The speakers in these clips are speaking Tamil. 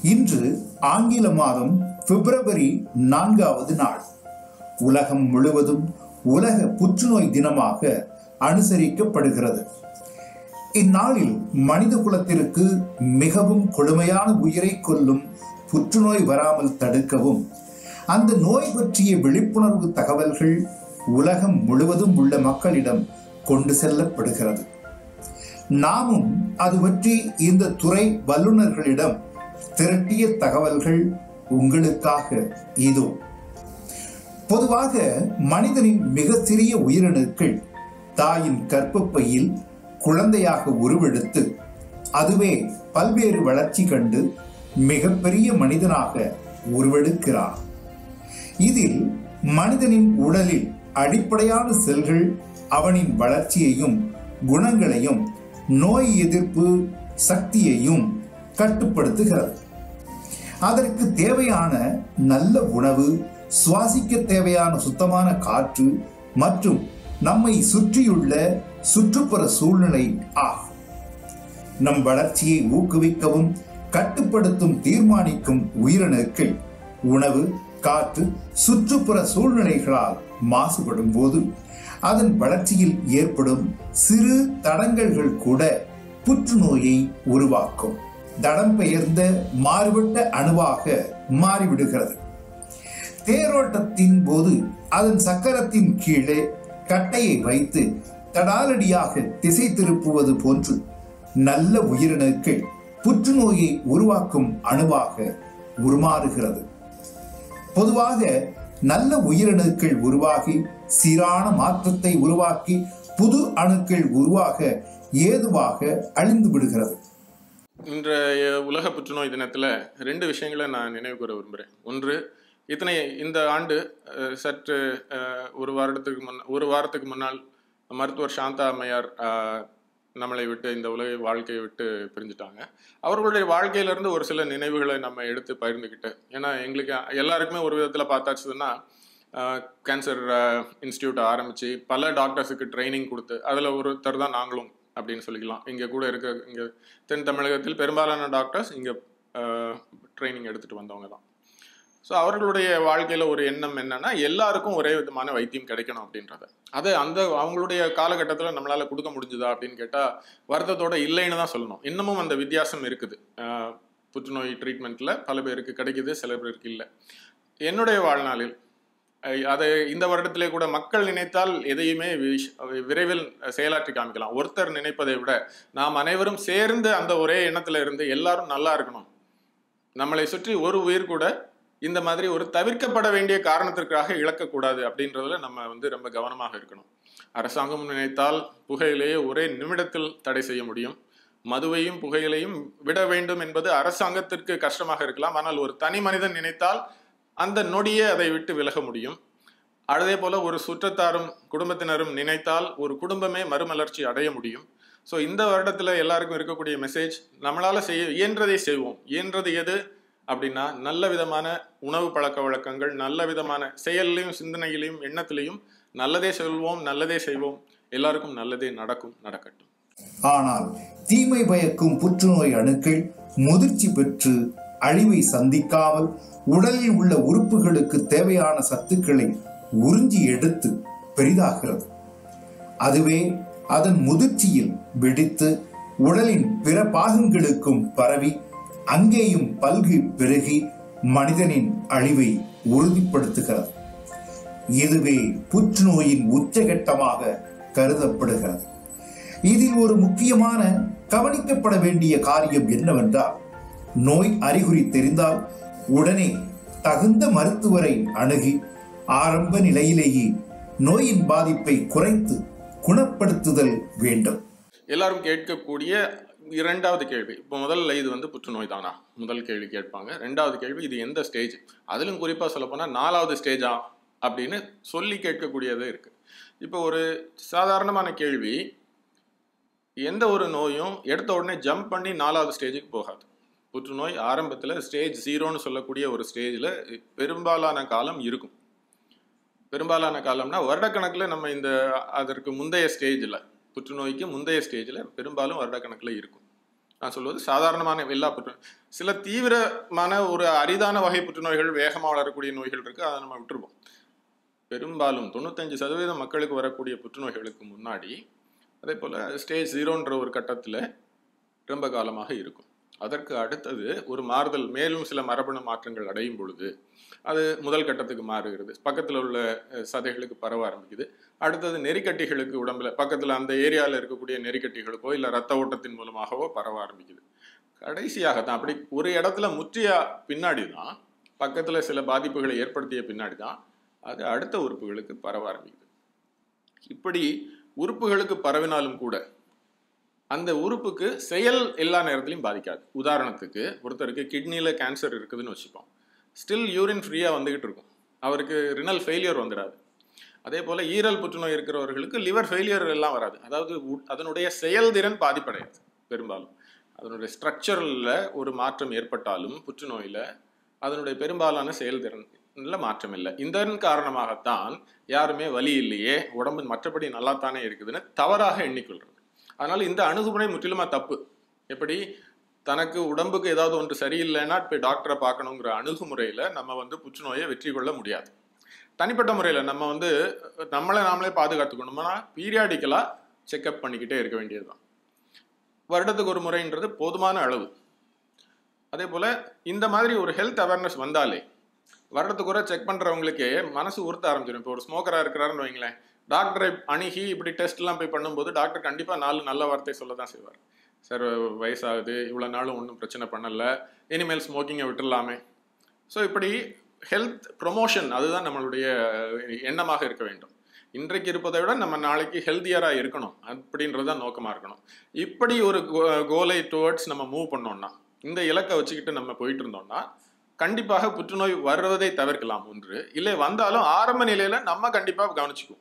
இன்று ஆங்கில மாதம் பிப்ரவரி நான்காவது நாள் உலகம் முழுவதும் உலக புற்றுநோய் தினமாக அனுசரிக்கப்படுகிறது இந்நாளில் மனித குலத்திற்கு மிகவும் கொடுமையான உயிரை கொல்லும் புற்றுநோய் வராமல் தடுக்கவும் அந்த நோய் பற்றிய விழிப்புணர்வு தகவல்கள் உலகம் முழுவதும் உள்ள மக்களிடம் கொண்டு செல்லப்படுகிறது நாமும் அது பற்றி இந்த துறை வல்லுநர்களிடம் திரட்டிய தகவல்கள் உங்களுக்காக இதோ பொதுவாக மனிதனின் மிக சிறிய உயிரணுக்கள் தாயின் கர்ப்பப்பையில் குழந்தையாக உருவெடுத்து அதுவே பல்வேறு வளர்ச்சி கண்டு மிகப்பெரிய மனிதனாக உருவெடுக்கிறார் இதில் மனிதனின் உடலில் அடிப்படையான செல்கள் அவனின் வளர்ச்சியையும் குணங்களையும் நோய் எதிர்ப்பு சக்தியையும் கட்டுப்படுத்துகிறது அதற்கு தேவையான நல்ல உணவு சுவாசிக்க தேவையான சுத்தமான காற்று மற்றும் நம்மை சுற்றியுள்ள சுற்றுப்புற சூழ்நிலை ஆகும் நம் வளர்ச்சியை ஊக்குவிக்கவும் கட்டுப்படுத்தும் தீர்மானிக்கும் உயிரணுக்கள் உணவு காற்று சுற்றுப்புற சூழ்நிலைகளால் மாசுபடும் போது அதன் வளர்ச்சியில் ஏற்படும் சிறு தடங்கல்கள் கூட புற்றுநோயை உருவாக்கும் தடம் பெயர்ந்த மாறுபட்ட அணுவாக மாறிவிடுகிறது தேரோட்டத்தின் போது அதன் சக்கரத்தின் கீழே கட்டையை வைத்து தடாலடியாக திசை திருப்புவது போன்று நல்ல உயிரிணுக்கள் புற்றுநோயை உருவாக்கும் அணுவாக உருமாறுகிறது பொதுவாக நல்ல உயிரணுக்கள் உருவாகி சீரான மாற்றத்தை உருவாக்கி புது அணுக்கள் உருவாக ஏதுவாக அழிந்து விடுகிறது இன்றைய உலக புற்றுநோய் தினத்தில் ரெண்டு விஷயங்களை நான் நினைவு கூற விரும்புகிறேன் ஒன்று இத்தனை இந்த ஆண்டு அஹ், சற்று அஹ், ஒரு வாரத்துக்கு முன் ஒரு வாரத்துக்கு முன்னால் மருத்துவர் சாந்தா அம்மையார் அஹ், நம்மளை விட்டு இந்த உலக வாழ்க்கையை விட்டு பிரிஞ்சுட்டாங்க அவர்களுடைய வாழ்க்கையிலேருந்து ஒரு சில நினைவுகளை நம்ம எடுத்து பகிர்ந்துக்கிட்டு ஏன்னா எங்களுக்கு எல்லாருக்குமே ஒரு விதத்தில் பார்த்தாச்சுன்னா கேன்சர் இன்ஸ்டியூட் ஆரம்பித்து பல டாக்டர்ஸுக்கு ட்ரைனிங் கொடுத்து அதில் ஒருத்தர் தான் நாங்களும் அப்படின்னு சொல்லிக்கலாம் இங்கே கூட இருக்க இங்கே தென் தமிழகத்தில் பெரும்பாலான டாக்டர்ஸ் இங்கே ட்ரைனிங் எடுத்துகிட்டு வந்தவங்க தான் ஸோ அவர்களுடைய வாழ்க்கையில் ஒரு எண்ணம் என்னன்னா எல்லாருக்கும் ஒரே விதமான வைத்தியம் கிடைக்கணும் அப்படின்றத அது அந்த அவங்களுடைய காலகட்டத்தில் நம்மளால் கொடுக்க முடிஞ்சுதா அப்படின்னு கேட்டால் வருத்தத்தோட இல்லைன்னு தான் சொல்லணும் இன்னமும் அந்த வித்தியாசம் இருக்குது ஆஹ் புற்றுநோய் ட்ரீட்மெண்ட்டில் பல பேருக்கு கிடைக்குது சில பேருக்கு இல்லை என்னுடைய வாழ்நாளில் அஹ் அதை இந்த வருடத்திலே கூட மக்கள் நினைத்தால் எதையுமே விஷ்- விரைவில் செயலாற்றி காமிக்கலாம் ஒருத்தர் நினைப்பதை விட நாம் அனைவரும் சேர்ந்து அந்த ஒரே எண்ணத்துல இருந்து எல்லாரும் நல்லா இருக்கணும் நம்மளை சுற்றி ஒரு உயிர் கூட இந்த மாதிரி ஒரு தவிர்க்கப்பட வேண்டிய காரணத்திற்காக இழக்கக்கூடாது அப்படின்றதுல நம்ம வந்து ரொம்ப கவனமாக இருக்கணும் அரசாங்கம் நினைத்தால் புகையிலேயே ஒரே நிமிடத்தில் தடை செய்ய முடியும் மதுவையும் புகையிலையும் விட வேண்டும் என்பது அரசாங்கத்திற்கு கஷ்டமாக இருக்கலாம் ஆனால் ஒரு தனி மனிதன் நினைத்தால் அந்த நொடியே அதை விட்டு விலக முடியும் அதே போல ஒரு சுற்றத்தாரும் குடும்பத்தினரும் நினைத்தால் ஒரு குடும்பமே மறுமலர்ச்சி அடைய முடியும் ஸோ இந்த வருடத்தில் எல்லாருக்கும் இருக்கக்கூடிய மெசேஜ் நம்மளால செய்ய இயன்றதை செய்வோம் இயன்றது எது அப்படின்னா நல்ல விதமான உணவு பழக்க வழக்கங்கள் நல்ல விதமான செயல்லையும் சிந்தனையிலையும் எண்ணத்திலையும் நல்லதே சொல்வோம் நல்லதே செய்வோம் எல்லாருக்கும் நல்லதே நடக்கும் நடக்கட்டும் ஆனால் தீமை பயக்கும் புற்றுநோய் அணுக்கள் முதிர்ச்சி பெற்று அழிவை சந்திக்காமல் உடலில் உள்ள உறுப்புகளுக்கு தேவையான சத்துக்களை உறிஞ்சி எடுத்து பெரிதாகிறது அதுவே அதன் முதிர்ச்சியில் வெடித்து உடலின் பிற பாகங்களுக்கும் பரவி அங்கேயும் பல்கி பெருகி மனிதனின் அழிவை உறுதிப்படுத்துகிறது இதுவே புற்றுநோயின் உச்சகட்டமாக கருதப்படுகிறது இதில் ஒரு முக்கியமான கவனிக்கப்பட வேண்டிய காரியம் என்னவென்றால் நோய் அறிகுறி தெரிந்தால் உடனே தகுந்த மருத்துவரை அணுகி ஆரம்ப நிலையிலேயே நோயின் பாதிப்பை குறைத்து குணப்படுத்துதல் வேண்டும் எல்லாரும் கேட்கக்கூடிய இரண்டாவது கேள்வி இப்போ முதல்ல இது வந்து புற்றுநோய் தானா முதல் கேள்வி கேட்பாங்க ரெண்டாவது கேள்வி இது எந்த ஸ்டேஜ் அதிலும் குறிப்பாக சொல்லப்போனால் நாலாவது ஸ்டேஜா அப்படின்னு சொல்லி கேட்கக்கூடியது இருக்கு இப்போ ஒரு சாதாரணமான கேள்வி எந்த ஒரு நோயும் எடுத்த உடனே ஜம்ப் பண்ணி நாலாவது ஸ்டேஜுக்கு போகாது புற்றுநோய் ஆரம்பத்தில் ஸ்டேஜ் ஜீரோன்னு சொல்லக்கூடிய ஒரு ஸ்டேஜில் பெரும்பாலான காலம் இருக்கும் பெரும்பாலான காலம்னா வருடக்கணக்கில் நம்ம இந்த அதற்கு முந்தைய ஸ்டேஜில் புற்றுநோய்க்கு முந்தைய ஸ்டேஜில் பெரும்பாலும் வருடக்கணக்கில் இருக்கும் நான் சொல்வது சாதாரணமான எல்லா புற்றுநோய் சில தீவிரமான ஒரு அரிதான வகை புற்றுநோய்கள் வேகமாக வளரக்கூடிய நோய்கள் இருக்கு அதை நம்ம விட்டுருவோம் பெரும்பாலும் தொண்ணூத்தஞ்சு சதவீதம் மக்களுக்கு வரக்கூடிய புற்றுநோய்களுக்கு முன்னாடி அதே போல் ஸ்டேஜ் ஜீரோன்ற ஒரு கட்டத்தில் ரொம்ப காலமாக இருக்கும் அதற்கு அடுத்தது ஒரு மாறுதல் மேலும் சில மரபணு மாற்றங்கள் அடையும் பொழுது அது முதல் கட்டத்துக்கு மாறுகிறது பக்கத்தில் உள்ள அஹ், சதைகளுக்கு பரவ ஆரம்பிக்குது அடுத்தது நெறிக்கட்டிகளுக்கு உடம்புல பக்கத்தில் அந்த ஏரியாவில் இருக்கக்கூடிய நெறிக்கட்டிகளுக்கோ இல்லை ரத்த ஓட்டத்தின் மூலமாகவோ பரவ ஆரம்பிக்குது கடைசியாக தான் அப்படி ஒரு இடத்துல முற்றிய பின்னாடி தான் பக்கத்தில் சில பாதிப்புகளை ஏற்படுத்திய பின்னாடி தான் அது அடுத்த உறுப்புகளுக்கு பரவ ஆரம்பிக்குது இப்படி உறுப்புகளுக்கு பரவினாலும் கூட அந்த உறுப்புக்கு செயல் எல்லா நேரத்திலையும் பாதிக்காது உதாரணத்துக்கு ஒருத்தருக்கு கிட்னியில் கேன்சர் இருக்குதுன்னு வச்சுப்போம் ஸ்டில் யூரின் ஃப்ரீயாக வந்துகிட்டு இருக்கும் அவருக்கு ரினல் ஃபெயிலியர் வந்துடாது அதே போல் ஈரல் புற்றுநோய் இருக்கிறவர்களுக்கு லிவர் ஃபெயிலியர் எல்லாம் வராது அதாவது உ- அதனுடைய செயல்திறன் பாதிப்படையாது பெரும்பாலும் அதனுடைய ஸ்ட்ரக்சரில் ஒரு மாற்றம் ஏற்பட்டாலும் புற்றுநோயில் அதனுடைய பெரும்பாலான செயல்திறன்ல மாற்றம் இல்லை இதன் காரணமாகத்தான் யாருமே வலி இல்லையே உடம்பு மற்றபடி நல்லாத்தானே இருக்குதுன்னு தவறாக எண்ணிக்கொள்றது அதனால இந்த அணுகுமுறை முற்றிலுமா தப்பு எப்படி தனக்கு உடம்புக்கு ஏதாவது ஒன்று சரியில்லைன்னா போய் டாக்டரை பார்க்கணுங்கிற அணுகுமுறையில் நம்ம வந்து புற்றுநோயை வெற்றி கொள்ள முடியாது தனிப்பட்ட முறையில் நம்ம வந்து நம்மளை நாமளே பாதுகாத்துக்கணும்னா பீரியாடிக்கலாக செக்அப் பண்ணிக்கிட்டே இருக்க வேண்டியதுதான் வருடத்துக்கு ஒரு முறைன்றது போதுமான அளவு அதே போல் இந்த மாதிரி ஒரு ஹெல்த் அவேர்னஸ் வந்தாலே வருடத்துக்கு ஒரு செக் பண்ணுறவங்களுக்கே மனசு உறுத்த ஆரம்பிச்சிடும் இப்போ ஒரு ஸ்மோக்கராக இருக்கிறாருன்னு வைங்களேன் டாக்டரை அணுகி இப்படி டெஸ்ட்லாம் போய் பண்ணும்போது டாக்டர் கண்டிப்பாக நாலு நல்ல வார்த்தை சொல்ல தான் செய்வார் சார் வயசாகுது இவ்வளோ நாளும் ஒன்றும் பிரச்சனை பண்ணல இனிமேல் ஸ்மோக்கிங்கை விட்டுடலாமே ஸோ இப்படி ஹெல்த் ப்ரொமோஷன் அதுதான் நம்மளுடைய எண்ணமாக இருக்க வேண்டும் இன்றைக்கு இருப்பதை விட நம்ம நாளைக்கு ஹெல்த்தியராக இருக்கணும் அப்படின்றது தான் நோக்கமாக இருக்கணும் இப்படி ஒரு கோலை டுவர்ட்ஸ் நம்ம மூவ் பண்ணோம்னா இந்த இலக்கை வச்சுக்கிட்டு நம்ம போயிட்டு இருந்தோம்னா கண்டிப்பாக புற்றுநோய் வர்றதை தவிர்க்கலாம் ஒன்று இல்லை வந்தாலும் ஆரம்ப நிலையில நம்ம கண்டிப்பாக கவனிச்சுக்குவோம்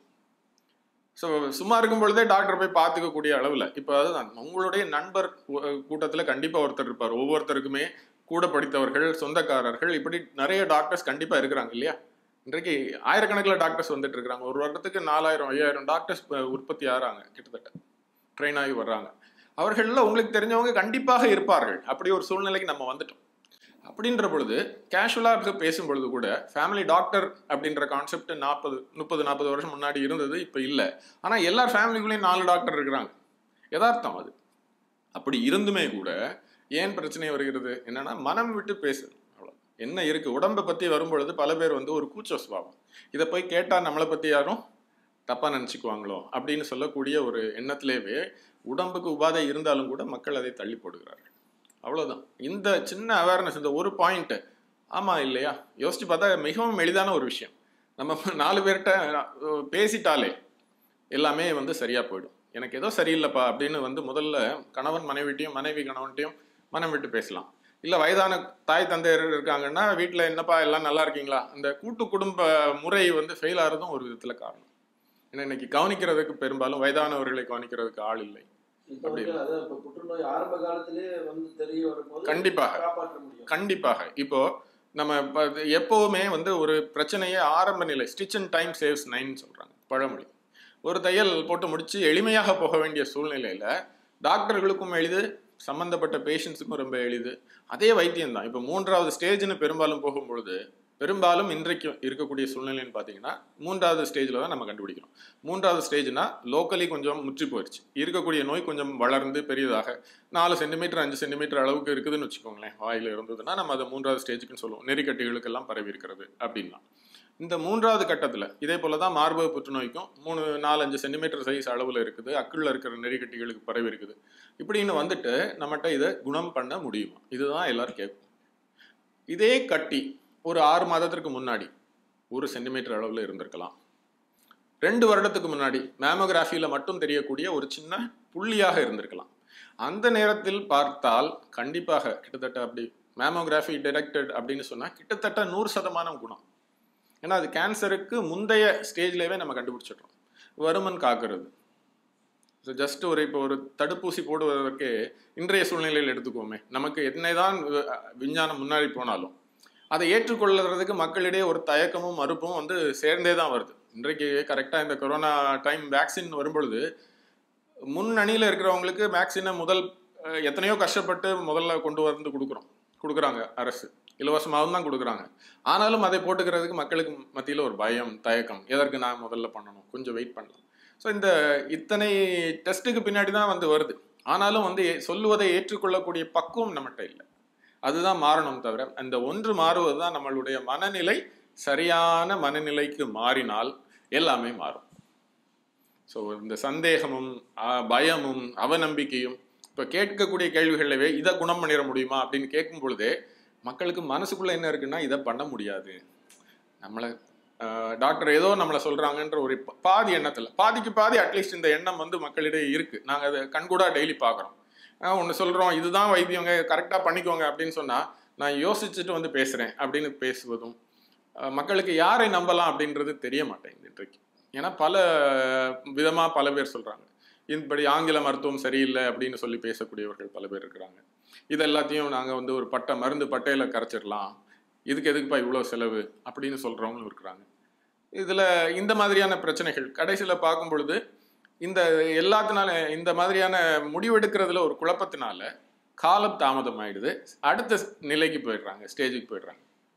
ஸோ சும்மா இருக்கும் பொழுதே டாக்டர் போய் பார்த்துக்கக்கூடிய அளவில் இப்போ அதுதான் உங்களுடைய நண்பர் கூட்டத்தில் கண்டிப்பாக ஒருத்தர் இருப்பார் ஒவ்வொருத்தருக்குமே கூட படித்தவர்கள் சொந்தக்காரர்கள் இப்படி நிறைய டாக்டர்ஸ் கண்டிப்பாக இருக்கிறாங்க இல்லையா இன்றைக்கு ஆயிரக்கணக்கில் டாக்டர்ஸ் வந்துட்டு இருக்கிறாங்க ஒரு வருடத்துக்கு நாலாயிரம் ஐயாயிரம் டாக்டர்ஸ் உற்பத்தி ஆகிறாங்க கிட்டத்தட்ட ட்ரெயின் ஆகி வர்றாங்க அவர்களில் உங்களுக்கு தெரிஞ்சவங்க கண்டிப்பாக இருப்பார்கள் அப்படி ஒரு சூழ்நிலைக்கு நம்ம வந்துட்டோம் அப்படின்ற பொழுது கேஷுவலாக பேசும் பொழுது கூட ஃபேமிலி டாக்டர் அப்படின்ற கான்செப்ட் நாற்பது முப்பது நாற்பது வருஷம் முன்னாடி இருந்தது இப்போ இல்லை ஆனால் எல்லா ஃபேமிலிக்குள்ளேயும் நாலு டாக்டர் இருக்கிறாங்க யதார்த்தம் அது அப்படி இருந்துமே கூட ஏன் பிரச்சனை வருகிறது என்னன்னா மனம் விட்டு பேசுது அவ்வளோ என்ன இருக்கு உடம்பை பற்றி வரும்பொழுது பல பேர் வந்து ஒரு கூச்ச சுபாவம் இதை போய் கேட்டால் நம்மளை பற்றி யாரும் தப்பாக நினச்சிக்குவாங்களோ அப்படின்னு சொல்லக்கூடிய ஒரு எண்ணத்திலேயே உடம்புக்கு உபாதை இருந்தாலும் கூட மக்கள் அதை தள்ளி போடுகிறார்கள் அவ்வளோதான் இந்த சின்ன அவேர்னஸ் இந்த ஒரு பாயிண்ட்டு ஆமாம் இல்லையா யோசிச்சு பார்த்தா மிகவும் எளிதான ஒரு விஷயம் நம்ம நாலு பேர்கிட்ட பேசிட்டாலே எல்லாமே வந்து சரியாக போயிடும் எனக்கு ஏதோ சரியில்லைப்பா அப்படின்னு வந்து முதல்ல கணவன் மனைவிட்டையும் மனைவி கணவன்ட்டையும் மனம் விட்டு பேசலாம் இல்லை வயதான தாய் தந்தையர் இருக்காங்கன்னா வீட்டில் என்னப்பா எல்லாம் நல்லா இருக்கீங்களா அந்த கூட்டு குடும்ப முறை வந்து ஃபெயில் ஆகிறதும் ஒரு விதத்தில் காரணம் ஏன்னா இன்னைக்கு கவனிக்கிறதுக்கு பெரும்பாலும் வயதானவர்களை கவனிக்கிறதுக்கு ஆள் இல்லை இப்ப வந்து அதான் இப்ப புற்றுநோய் ஆரம்ப காலத்திலே வந்து தெரிய வரும்போது கண்டிப்பாக. காப்பாற்ற முடியும் கண்டிப்பாக இப்போ நம்ம இப்ப இது எப்பவுமே வந்து ஒரு பிரச்சனையை ஆரம்ப நிலை stitch and time saves nine சொல்றாங்க பழமொழி ஒரு தையல் போட்டு முடிச்சு எளிமையாக போக வேண்டிய சூழ்நிலையில டாக்டர்களுக்கும் எளிது சம்பந்தப்பட்ட பேஷண்ட்ஸுக்கும் ரொம்ப எளிது அதே வைத்தியம் தான் இப்போ மூன்றாவது ஸ்டேஜ்னு பெரும்பாலும் போகும்பொழுது பெரும்பாலும் இன்றைக்கு இருக்கக்கூடிய சூழ்நிலைன்னு பார்த்தீங்கன்னா மூன்றாவது ஸ்டேஜில் தான் நம்ம கண்டுபிடிக்கிறோம் மூன்றாவது ஸ்டேஜ்னா லோக்கலி கொஞ்சம் முற்றி போயிடுச்சு இருக்கக்கூடிய நோய் கொஞ்சம் வளர்ந்து பெரியதாக நாலு சென்டிமீட்டர் அஞ்சு சென்டிமீட்டர் அளவுக்கு இருக்குதுன்னு வச்சுக்கோங்களேன் வாயில் இருந்ததுன்னா நம்ம அதை மூன்றாவது ஸ்டேஜுக்குன்னு சொல்லுவோம் நெறிக்கட்டிகளுக்கெல்லாம் பரவி இருக்கிறது அப்படின்னா இந்த மூன்றாவது கட்டத்தில் இதே போல தான் மார்பக புற்றுநோய்க்கும் மூணு நாலஞ்சு சென்டிமீட்டர் சைஸ் அளவில் இருக்குது அக்குள்ள இருக்கிற நெறிக்கட்டிகளுக்கு பரவி இருக்குது இப்படின்னு வந்துட்டு நம்மகிட்ட இதை குணம் பண்ண முடியுமா இதுதான் எல்லாரும் கேட்கும் இதே கட்டி ஒரு ஆறு மாதத்திற்கு முன்னாடி ஒரு சென்டிமீட்டர் அளவில் இருந்திருக்கலாம் ரெண்டு வருடத்துக்கு முன்னாடி மேமோகிராஃபியில் மட்டும் தெரியக்கூடிய ஒரு சின்ன புள்ளியாக இருந்திருக்கலாம் அந்த நேரத்தில் பார்த்தால் கண்டிப்பாக கிட்டத்தட்ட அப்படி மேமோகிராஃபி டிடெக்டட் அப்படின்னு சொன்னால் கிட்டத்தட்ட நூறு சதமானம் குணம் ஏன்னா அது கேன்சருக்கு முந்தைய ஸ்டேஜ்லேயே நம்ம கண்டுபிடிச்சிடுறோம் வருமன் காக்கிறது ஸோ ஜஸ்ட் ஒரு இப்போ ஒரு தடுப்பூசி போடுவதற்கு இன்றைய சூழ்நிலையில் எடுத்துக்கோமே நமக்கு என்னதான் வி- விஞ்ஞானம் முன்னாடி போனாலும் அதை ஏற்றுக்கொள்ளுறதுக்கு மக்களிடையே ஒரு தயக்கமும் மறுப்பும் வந்து சேர்ந்தே தான் வருது இன்றைக்கு கரெக்டாக இந்த கொரோனா டைம் வேக்சின் வரும்பொழுது முன்னணியில் இருக்கிறவங்களுக்கு வேக்சினை முதல் அஹ், எத்தனையோ கஷ்டப்பட்டு முதல்ல கொண்டு வந்து கொடுக்குறோம் கொடுக்குறாங்க அரசு இலவசமாகவும் தான் கொடுக்குறாங்க ஆனாலும் அதை போட்டுக்கிறதுக்கு மக்களுக்கு மத்தியில் ஒரு பயம் தயக்கம் எதற்கு நான் முதல்ல பண்ணணும் கொஞ்சம் வெயிட் பண்ணலாம் ஸோ இந்த இத்தனை டெஸ்ட்டுக்கு பின்னாடி தான் வந்து வருது ஆனாலும் வந்து ஏ- சொல்லுவதை ஏற்றுக்கொள்ளக்கூடிய பக்குவம் நம்மகிட்ட இல்லை அதுதான் மாறணும் தவிர அந்த ஒன்று மாறுவது தான் நம்மளுடைய மனநிலை சரியான மனநிலைக்கு மாறினால் எல்லாமே மாறும் ஸோ இந்த சந்தேகமும் ஆ, பயமும் அவநம்பிக்கையும் இப்போ கேட்கக்கூடிய கேள்விகளவே இதை குணம் பண்ணிட முடியுமா அப்படின்னு கேட்கும் பொழுதே மக்களுக்கு மனசுக்குள்ள என்ன இருக்குன்னா இதை பண்ண முடியாது நம்மளை டாக்டர் ஏதோ நம்மளை சொல்றாங்கன்ற ஒரு ப- பாதி எண்ணத்தில் பாதிக்கு பாதி அட்லீஸ்ட் இந்த எண்ணம் வந்து மக்களிடையே இருக்கு நாங்கள் அதை கண்கூடா டெய்லி பார்க்குறோம் ஒன்று சொல்கிறோம் இதுதான் வைத்தியங்க கரெக்டாக பண்ணிக்கோங்க அப்படின்னு சொன்னால் நான் யோசிச்சுட்டு வந்து பேசுகிறேன் அப்படின்னு பேசுவதும் அஹ், மக்களுக்கு யாரை நம்பலாம் அப்படின்றது தெரிய மாட்டேங்குது இன்றைக்கு ஏன்னா பல விதமாக பல பேர் சொல்கிறாங்க இப்படி ஆங்கில மருத்துவம் சரியில்லை அப்படின்னு சொல்லி பேசக்கூடியவர்கள் பல பேர் இருக்கிறாங்க இது எல்லாத்தையும் நாங்கள் வந்து ஒரு பட்டை மருந்து பட்டையில் கரைச்சிடலாம் இதுக்கு எதுக்குப்பா இவ்வளோ செலவு அப்படின்னு சொல்கிறவங்களும் இருக்கிறாங்க இதில் இந்த மாதிரியான பிரச்சனைகள் கடைசியில் பார்க்கும் பொழுது இந்த எல்லாத்தினால இந்த மாதிரியான முடிவெடுக்கிறதுல ஒரு குழப்பத்தினால காலம் தாமதம் ஆயிடுது அடுத்த நிலைக்கு போயிடுறாங்க ஸ்டேஜுக்கு போயிடுறாங்க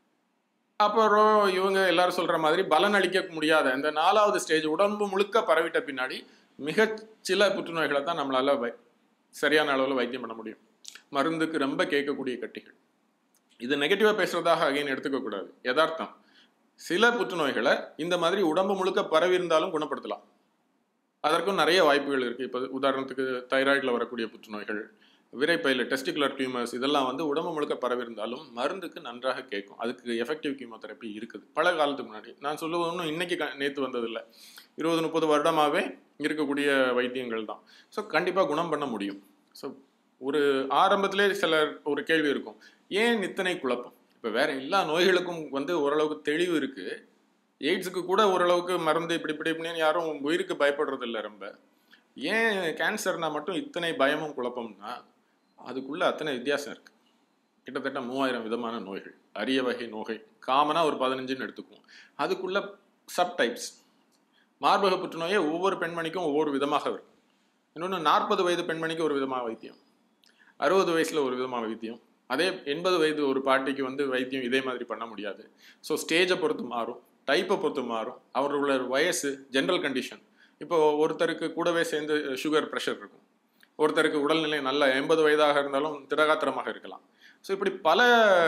அப்புறம் இவங்க எல்லாரும் சொல்ற மாதிரி பலன் அளிக்க முடியாத இந்த நாலாவது ஸ்டேஜ் உடம்பு முழுக்க பரவிட்ட பின்னாடி மிக சில புற்றுநோய்களை தான் நம்மளால வை- சரியான அளவில் வைத்தியம் பண்ண முடியும் மருந்துக்கு ரொம்ப கேட்கக்கூடிய கட்டிகள் இது நெகட்டிவா பேசுறதாக அகைன் எடுத்துக்க கூடாது யதார்த்தம் சில புற்றுநோய்களை இந்த மாதிரி உடம்பு முழுக்க பரவி இருந்தாலும் குணப்படுத்தலாம் அதற்கும் நிறைய வாய்ப்புகள் இருக்கு இப்போ உதாரணத்துக்கு தைராய்டில் வரக்கூடிய புற்றுநோய்கள் விரைப்பையில் டெஸ்டிகுலர் டியூமர்ஸ் இதெல்லாம் வந்து உடம்பு முழுக்க பரவி இருந்தாலும் மருந்துக்கு நன்றாக கேட்கும் அதுக்கு எஃபெக்டிவ் கீமோதெரப்பி இருக்குது பல காலத்துக்கு முன்னாடி நான் சொல்லுவது ஒன்றும் இன்னைக்கு க- நேத்து வந்ததில்லை இருபது முப்பது வருடமாகவே இருக்கக்கூடிய வைத்தியங்கள் தான் ஸோ கண்டிப்பாக குணம் பண்ண முடியும் ஸோ ஒரு ஆரம்பத்திலே சிலர் ஒரு கேள்வி இருக்கும் ஏன் இத்தனை குழப்பம் இப்போ வேற எல்லா நோய்களுக்கும் வந்து ஓரளவுக்கு தெளிவு இருக்கு எய்ட்ஸுக்கு கூட ஓரளவுக்கு மருந்து இப்படி இப்படி இப்படின்னு யாரும் உயிருக்கு பயப்படுறது இல்லை ரொம்ப ஏன் கேன்சர்னா மட்டும் இத்தனை பயமும் குழப்பம்னா அதுக்குள்ள அத்தனை வித்தியாசம் இருக்கு கிட்டத்தட்ட மூவாயிரம் விதமான நோய்கள் அரிய வகை நோய் காமனா ஒரு பதினஞ்சுன்னு எடுத்துக்குவோம் அதுக்குள்ள சப்டைப்ஸ் மார்பக புற்றுநோயே ஒவ்வொரு பெண்மணிக்கும் ஒவ்வொரு விதமாக இருக்கும் இன்னொன்று நாற்பது வயது பெண்மணிக்கு ஒரு விதமாக வைத்தியம் அறுபது வயசுல ஒரு விதமாக வைத்தியம் அதே எண்பது வயது ஒரு பாட்டிக்கு வந்து வைத்தியம் இதே மாதிரி பண்ண முடியாது ஸோ ஸ்டேஜை பொறுத்து மாறும் டைப்பை பொறுத்து மாறும் அவர்களோட வயசு ஜென்ரல் கண்டிஷன் இப்போ ஒருத்தருக்கு கூடவே சேர்ந்து சுகர் ப்ரெஷர் இருக்கும் ஒருத்தருக்கு உடல்நிலை நல்ல எண்பது வயதாக இருந்தாலும் திடகாத்திரமாக இருக்கலாம் ஸோ இப்படி பல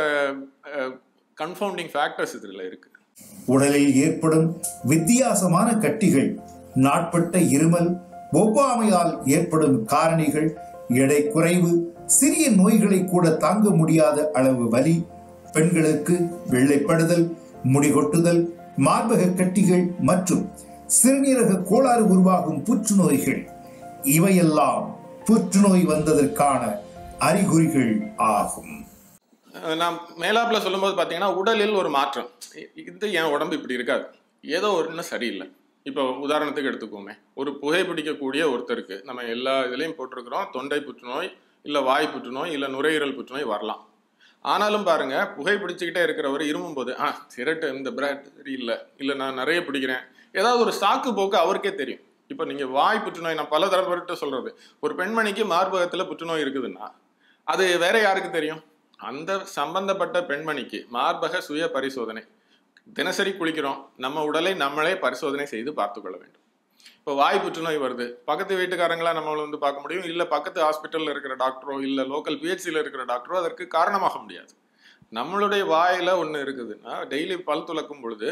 கன்ஃபவுண்டிங் ஃபேக்டர்ஸ் இதில் இருக்கு உடலில் ஏற்படும் வித்தியாசமான கட்டிகள் நாட்பட்ட இருமல் ஒவ்வாமையால் ஏற்படும் காரணிகள் எடை குறைவு சிறிய நோய்களை கூட தாங்க முடியாத அளவு வலி பெண்களுக்கு வெள்ளைப்படுதல் முடிகொட்டுதல் மார்பக கட்டிகள் மற்றும் சிறுநீரக கோளாறு உருவாகும் புற்றுநோய்கள் இவையெல்லாம் புற்றுநோய் வந்ததற்கான அறிகுறிகள் ஆகும் அஹ் நான் மேலாப்பில் சொல்லும்போது பார்த்தீங்கன்னா உடலில் ஒரு மாற்றம் இ- இது என் உடம்பு இப்படி இருக்காது ஏதோ ஒன்று சரியில்லை இப்போ உதாரணத்துக்கு எடுத்துக்கோமே ஒரு புகைப்பிடிக்கக்கூடிய ஒருத்தருக்கு நம்ம எல்லா இதுலேயும் போட்டிருக்கிறோம் தொண்டை புற்றுநோய் இல்லை வாய் புற்றுநோய் இல்லை நுரையீரல் புற்றுநோய் வரலாம் ஆனாலும் பாருங்க புகைப்பிடிச்சுக்கிட்டே இருக்கிறவர் இருமும்போது ஆ சிரட்டு இந்த பிராட் இல்லை இல்லை நான் நிறைய பிடிக்கிறேன் ஏதாவது ஒரு சாக்கு போக்கு அவருக்கே தெரியும் இப்போ நீங்கள் வாய் புற்றுநோய் நான் பல தரப்பட்டு சொல்றது ஒரு பெண்மணிக்கு மார்பகத்தில் புற்றுநோய் இருக்குதுன்னா அது வேற யாருக்கு தெரியும் அந்த சம்பந்தப்பட்ட பெண்மணிக்கு மார்பக சுய பரிசோதனை தினசரி குளிக்கிறோம் நம்ம உடலை நம்மளே பரிசோதனை செய்து பார்த்து கொள்ள வேண்டும் இப்போ வாய் புற்றுநோய் வருது பக்கத்து வீட்டுக்காரங்களா நம்மள வந்து பார்க்க முடியும் இல்லை பக்கத்து ஹாஸ்பிட்டலில் இருக்கிற டாக்டரோ இல்லை லோக்கல் பிஹெச்சியில் இருக்கிற டாக்டரோ அதற்கு காரணமாக முடியாது நம்மளுடைய வாயில ஒன்று இருக்குதுன்னா டெய்லி பல் துலக்கும் பொழுது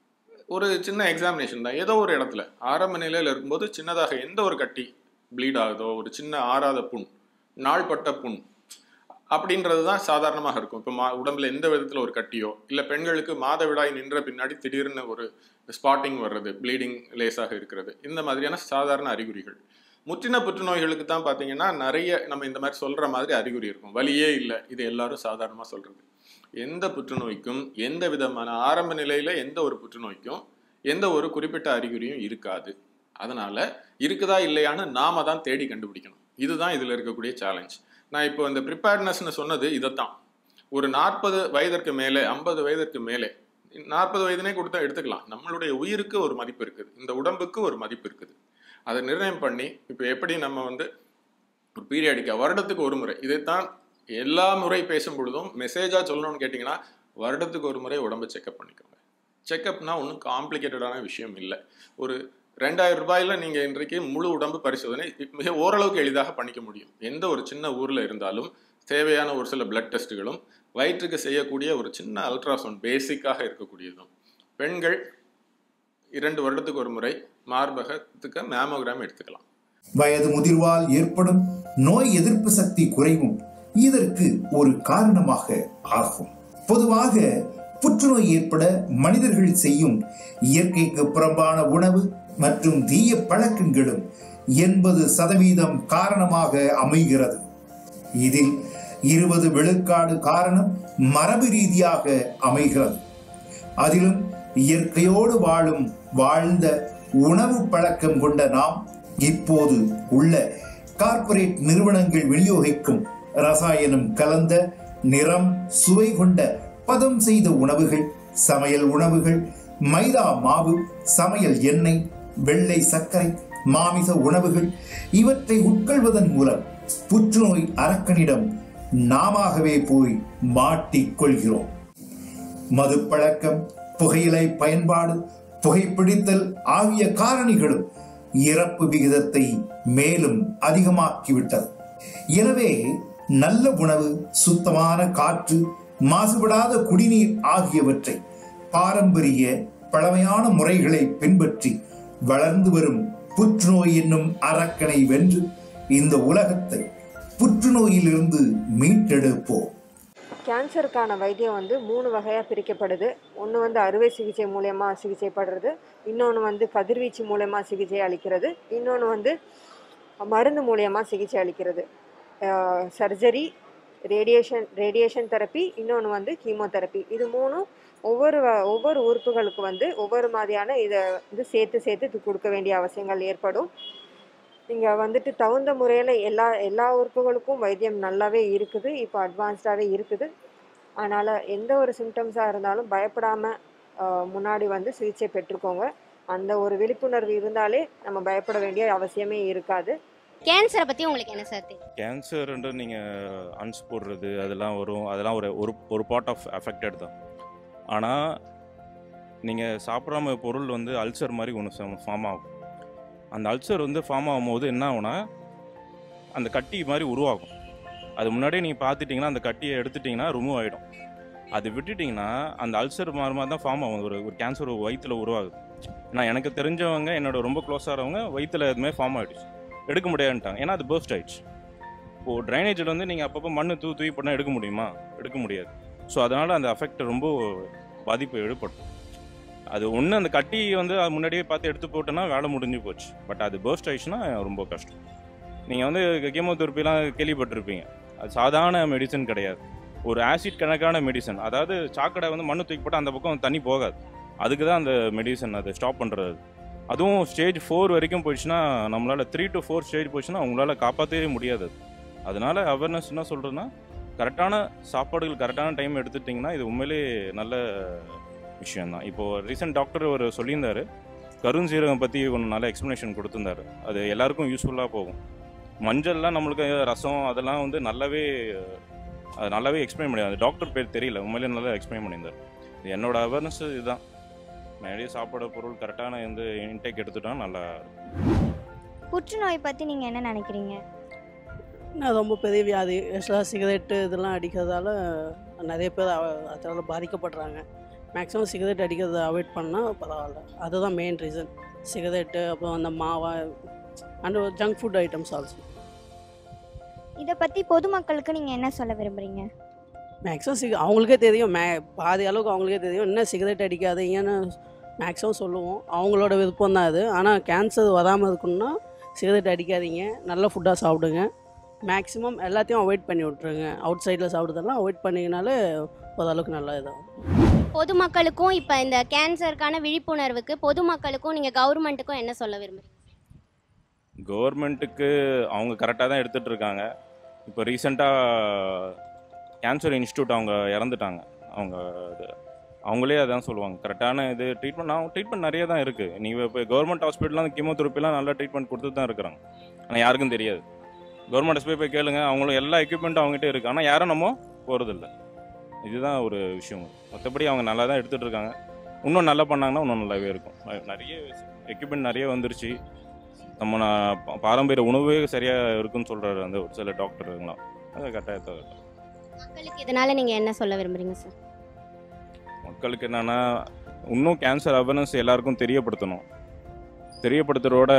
ஒரு சின்ன எக்ஸாமினேஷன் தான் ஏதோ ஒரு இடத்துல ஆரம்ப நிலையில் இருக்கும்போது சின்னதாக எந்த ஒரு கட்டி ப்ளீட் ஆகுதோ ஒரு சின்ன ஆறாத புண் நாள்பட்ட புண் அப்படின்றது தான் சாதாரணமாக இருக்கும் இப்போ மா உடம்புல எந்த விதத்தில் ஒரு கட்டியோ இல்லை பெண்களுக்கு மாதவிடாய் நின்ற பின்னாடி திடீர்னு ஒரு ஸ்பாட்டிங் வர்றது ப்ளீடிங் லேஸாக இருக்கிறது இந்த மாதிரியான சாதாரண அறிகுறிகள் முற்றின புற்றுநோய்களுக்கு தான் பார்த்தீங்கன்னா நிறைய நம்ம இந்த மாதிரி சொல்கிற மாதிரி அறிகுறி இருக்கும் வலியே இல்லை இது எல்லாரும் சாதாரணமாக சொல்கிறது எந்த புற்றுநோய்க்கும் எந்த விதமான ஆரம்ப நிலையில் எந்த ஒரு புற்றுநோய்க்கும் எந்த ஒரு குறிப்பிட்ட அறிகுறியும் இருக்காது அதனால இருக்குதா இல்லையான்னு நாம தான் தேடி கண்டுபிடிக்கணும் இதுதான் இதில் இருக்கக்கூடிய சேலஞ்ச் நான் இப்போ இந்த ப்ரிப்பேர்ட்னஸ்னு சொன்னது இதைத்தான் ஒரு நாற்பது வயதிற்கு மேலே ஐம்பது வயதிற்கு மேலே நாற்பது வயதுனே கொடுத்தா எடுத்துக்கலாம் நம்மளுடைய உயிருக்கு ஒரு மதிப்பு இருக்குது இந்த உடம்புக்கு ஒரு மதிப்பு இருக்குது அதை நிர்ணயம் பண்ணி இப்போ எப்படி நம்ம வந்து ஒரு பீரியாடிக்காக வருடத்துக்கு ஒரு முறை இதைத்தான் எல்லா முறை பேசும் பொழுதும் மெசேஜாக சொல்லணும்னு கேட்டிங்கன்னா வருடத்துக்கு ஒரு முறை உடம்பை செக்அப் பண்ணிக்கோங்க செக்அப்னா ஒன்றும் காம்ப்ளிகேட்டடான விஷயம் இல்லை ஒரு ரெண்டாயிரம் ரூபாயில் நீங்கள் இன்றைக்கு முழு உடம்பு பரிசோதனை மிக ஓரளவுக்கு எளிதாக பண்ணிக்க முடியும் எந்த ஒரு சின்ன ஊரில் இருந்தாலும் தேவையான ஒரு சில பிளட் டெஸ்ட்டுகளும் வயிற்றுக்கு செய்யக்கூடிய ஒரு சின்ன அல்ட்ராசவுண்ட் பேசிக்காக இருக்கக்கூடியதும் பெண்கள் இரண்டு வருடத்துக்கு ஒரு முறை மார்பகத்துக்கு மேமோகிராம் எடுத்துக்கலாம் வயது முதிர்வால் ஏற்படும் நோய் எதிர்ப்பு சக்தி குறைவும் இதற்கு ஒரு காரணமாக ஆகும் பொதுவாக புற்றுநோய் ஏற்பட மனிதர்கள் செய்யும் இயற்கைக்கு புறம்பான உணவு மற்றும் தீய பழக்கங்களும் எண்பது சதவீதம் காரணமாக அமைகிறது இதில் இருபது விழுக்காடு காரணம் மரபு ரீதியாக அமைகிறது அதிலும் இயற்கையோடு வாழும் வாழ்ந்த உணவு பழக்கம் கொண்ட நாம் இப்போது உள்ள கார்ப்பரேட் நிறுவனங்கள் விநியோகிக்கும் ரசாயனம் கலந்த நிறம் சுவை கொண்ட பதம் செய்த உணவுகள் சமையல் உணவுகள் மைதா மாவு சமையல் எண்ணெய் வெள்ளை சர்க்கரை மாமிச உணவுகள் இவற்றை உட்கொள்வதன் மூலம் புற்றுநோய் அரக்கனிடம் நாமாகவே போய் மாட்டிக் கொள்கிறோம் மதுப்பழக்கம் புகையிலை பயன்பாடு புகைப்பிடித்தல் ஆகிய காரணிகளும் இறப்பு விகிதத்தை மேலும் அதிகமாக்கிவிட்டது எனவே நல்ல உணவு சுத்தமான காற்று மாசுபடாத குடிநீர் ஆகியவற்றை பாரம்பரிய பழமையான முறைகளை பின்பற்றி வளர்ந்து வரும் புற்றுநோய் என்னும் அரக்கனை வென்று இந்த உலகத்தை புற்றுநோயிலிருந்து மீட்டெடுப்போம் கேன்சருக்கான வைத்தியம் வந்து மூணு வகையாக பிரிக்கப்படுது ஒன்று வந்து அறுவை சிகிச்சை மூலயமா சிகிச்சைப்படுறது இன்னொன்று வந்து கதிர்வீச்சு மூலயமா சிகிச்சை அளிக்கிறது இன்னொன்று வந்து மருந்து மூலயமா சிகிச்சை அளிக்கிறது சர்ஜரி ரேடியேஷன் ரேடியேஷன் தெரப்பி இன்னொன்று வந்து கீமோதெரப்பி இது மூணும் ஒவ்வொரு வ- ஒவ்வொரு உறுப்புகளுக்கு வந்து ஒவ்வொரு மாதிரியான இதை வந்து சேர்த்து சேர்த்து இது கொடுக்க வேண்டிய அவசியங்கள் ஏற்படும் நீங்கள் வந்துட்டு தகுந்த முறையில் எல்லா எல்லா உறுப்புகளுக்கும் வைத்தியம் நல்லாவே இருக்குது இப்போ அட்வான்ஸ்டாகவே இருக்குது அதனால் எந்த ஒரு சிம்டம்ஸாக இருந்தாலும் பயப்படாமல் முன்னாடி வந்து சிகிச்சை பெற்றுக்கோங்க அந்த ஒரு விழிப்புணர்வு இருந்தாலே நம்ம பயப்பட வேண்டிய அவசியமே இருக்காது கேன்சரை பற்றி உங்களுக்கு என்ன சார் தெரியும் கேன்சர்ன்ற நீங்கள் அன்ஸ் போடுறது அதெல்லாம் வரும் அதெல்லாம் ஒரு ஒரு ஒரு பார்ட் ஆஃப் அஃபெக்டட் தான் ஆனால் நீங்கள் சாப்பிடாம பொருள் வந்து அல்சர் மாதிரி ஒன்று ஃபார்ம் ஆகும் அந்த அல்சர் வந்து ஃபார்ம் ஆகும்போது என்ன ஆகும்னா அந்த கட்டி மாதிரி உருவாகும் அது முன்னாடியே நீங்கள் பார்த்துட்டிங்கன்னா அந்த கட்டியை எடுத்துட்டிங்கன்னா ரிமூவ் ஆகிடும் அது விட்டுட்டிங்கன்னா அந்த அல்சர் மாதிரி மாதிரி தான் ஃபார்ம் ஆகும் ஒரு ஒரு கேன்சர் வயிற்றில் உருவாகுது நான் எனக்கு தெரிஞ்சவங்க என்னோட ரொம்ப க்ளோஸாக இருக்கவங்க வயிற்றில் எதுவுமே ஃபார்ம் ஆகிடுச்சு எடுக்க முடியாதுன்ட்டாங்க ஏன்னா அது பர்ஸ்ட் ஆயிடுச்சு இப்போது ட்ரைனேஜில் வந்து நீங்கள் அப்பப்போ மண்ணு தூ தூவி போட்டால் எடுக்க முடியுமா எடுக்க முடியாது ஸோ அதனால் அந்த அஃபெக்ட் ரொம்ப பாதிப்பு ஏற்படும் அது ஒன்று அந்த கட்டி வந்து அது முன்னாடியே பார்த்து எடுத்து போட்டோன்னா வேலை முடிஞ்சு போச்சு பட் அது பர்ஸ்ட் ஆயிடுச்சுன்னா ரொம்ப கஷ்டம் நீங்கள் வந்து கீமோதெரப்பிலாம் கேள்விப்பட்டிருப்பீங்க அது சாதாரண மெடிசன் கிடையாது ஒரு ஆசிட் கணக்கான மெடிசன் அதாவது சாக்கடை வந்து மண்ணு தூக்கி போட்டால் அந்த பக்கம் தண்ணி போகாது அதுக்கு தான் அந்த மெடிசன் அதை ஸ்டாப் பண்ணுறது அதுவும் ஸ்டேஜ் ஃபோர் வரைக்கும் போயிடுச்சுன்னா நம்மளால் த்ரீ டு ஃபோர் ஸ்டேஜ் போச்சுன்னா அவங்களால காப்பாற்றவே முடியாது அது. அதனால அவேர்னஸ் என்ன சொல்கிறேன்னா கரெக்டான சாப்பாடுகள் கரெக்டான டைம் எடுத்துட்டிங்கன்னா இது உண்மையிலே நல்ல விஷயம்தான் இப்போது ரீசெண்ட் டாக்டர் ஒரு சொல்லியிருந்தாரு கருஞ்சீரகம் பற்றி ஒன்று நல்ல எக்ஸ்ப்ளனேஷன் கொடுத்துருந்தாரு அது எல்லாருக்கும் யூஸ்ஃபுல்லாக போகும் மஞ்சள்லாம் நம்மளுக்கு ரசம் அதெல்லாம் வந்து நல்லாவே அது நல்லாவே எக்ஸ்பிளைன் பண்ணியாது டாக்டர் பேர் தெரியல உண்மையிலே நல்லா எக்ஸ்பிளைன் பண்ணியிருந்தார் இது என்னோட அவேர்னஸ் இதுதான் நிறைய சாப்பாடு பொருள் கரெக்டான வந்து இன்டேக் எடுத்துட்டா நல்லா புற்றுநோய் பற்றி நீங்கள் என்ன நினைக்கிறீங்க நான் ரொம்ப பெரிய வியாதி எஸ்லாம் சிகரெட்டு இதெல்லாம் அடிக்கிறதால நிறைய பேர் அவ- அதனால பாதிக்கப்படுறாங்க மேக்ஸிமம் சிகரெட் அடிக்கிறத அவாய்ட் பண்ணால் பரவாயில்ல அதுதான் மெயின் ரீசன் சிகரெட்டு அப்புறம் அந்த மாவா and junk food items also இதை பற்றி பொதுமக்களுக்கு நீங்கள் என்ன சொல்ல விரும்புகிறீங்க மேக்ஸிமம் சிக அவங்களுக்கே தெரியும் மே பாதி அளவுக்கு அவங்களுக்கே தெரியும் என்ன சிகரெட் அடிக்காதீங்கன்னு மேக்ஸிமம் சொல்லுவோம் அவங்களோட விருப்பம் தான் அது ஆனால் கேன்சர் வராமல் இருக்கணும்னா சிகரெட் அடிக்காதீங்க நல்ல ஃபுட்டாக சாப்பிடுங்க மேக்ஸிமம் எல்லாத்தையும் அவாய்ட் பண்ணி விட்ருங்க அவுட் சைடில் சாப்பிட்றதெல்லாம் அவாய்ட் பண்ணிங்கனாலே ஓரளவுக்கு நல்லா இதாகும் பொதுமக்களுக்கும் இப்போ இந்த கேன்சருக்கான விழிப்புணர்வுக்கு பொதுமக்களுக்கும் நீங்கள் கவர்மெண்ட்டுக்கும் என்ன சொல்ல விரும்புகிறீங்க கவர்மெண்ட்டுக்கு அவங்க கரெக்டாக தான் எடுத்துகிட்டு இருக்காங்க இப்போ ரீசெண்டாக கேன்சர் இன்ஸ்டியூட் அவங்க இறந்துட்டாங்க அவங்க இது அவங்களே அதான் சொல்லுவாங்க கரெக்டான இது ட்ரீட்மெண்ட் நான் ட்ரீட்மெண்ட் நிறைய தான் இருக்குது நீங்கள் இப்போ கவர்மெண்ட் ஹாஸ்பிட்டலாம் கீமோதெரப்பிலாம் நல்லா ட்ரீட்மெண்ட் கொடுத்துட்டு தான் இருக்கிறாங்க ஆனால் யாருக்கும் தெரியாது கவர்மெண்ட் போய் போய் கேளுங்க அவங்களும் எல்லா எக்யூப்மெண்ட்டும் அவங்ககிட்ட இருக்குது ஆனால் யாரும் நம்ம போகிறதில்ல இதுதான் ஒரு விஷயம் மற்றபடி அவங்க நல்லா தான் எடுத்துகிட்டு இருக்காங்க இன்னும் நல்லா பண்ணாங்கன்னா இன்னும் நல்லாவே இருக்கும் ந- நிறைய எக்யூப்மெண்ட் நிறைய வந்துருச்சு நம்ம நான் பா- பாரம்பரிய உணவே சரியாக இருக்குன்னு சொல்கிறாரு அந்த ஒரு சில டாக்டருங்களாம் அது கட்டாயத்தை மக்களுக்கு இதனால நீங்க என்ன சொல்ல விரும்புறீங்க சார் மக்களுக்கு என்னன்னா இன்னும் கேன்சர் அவேர்னஸ் எல்லாருக்கும் தெரியப்படுத்தணும் தெரியப்படுத்துறதோட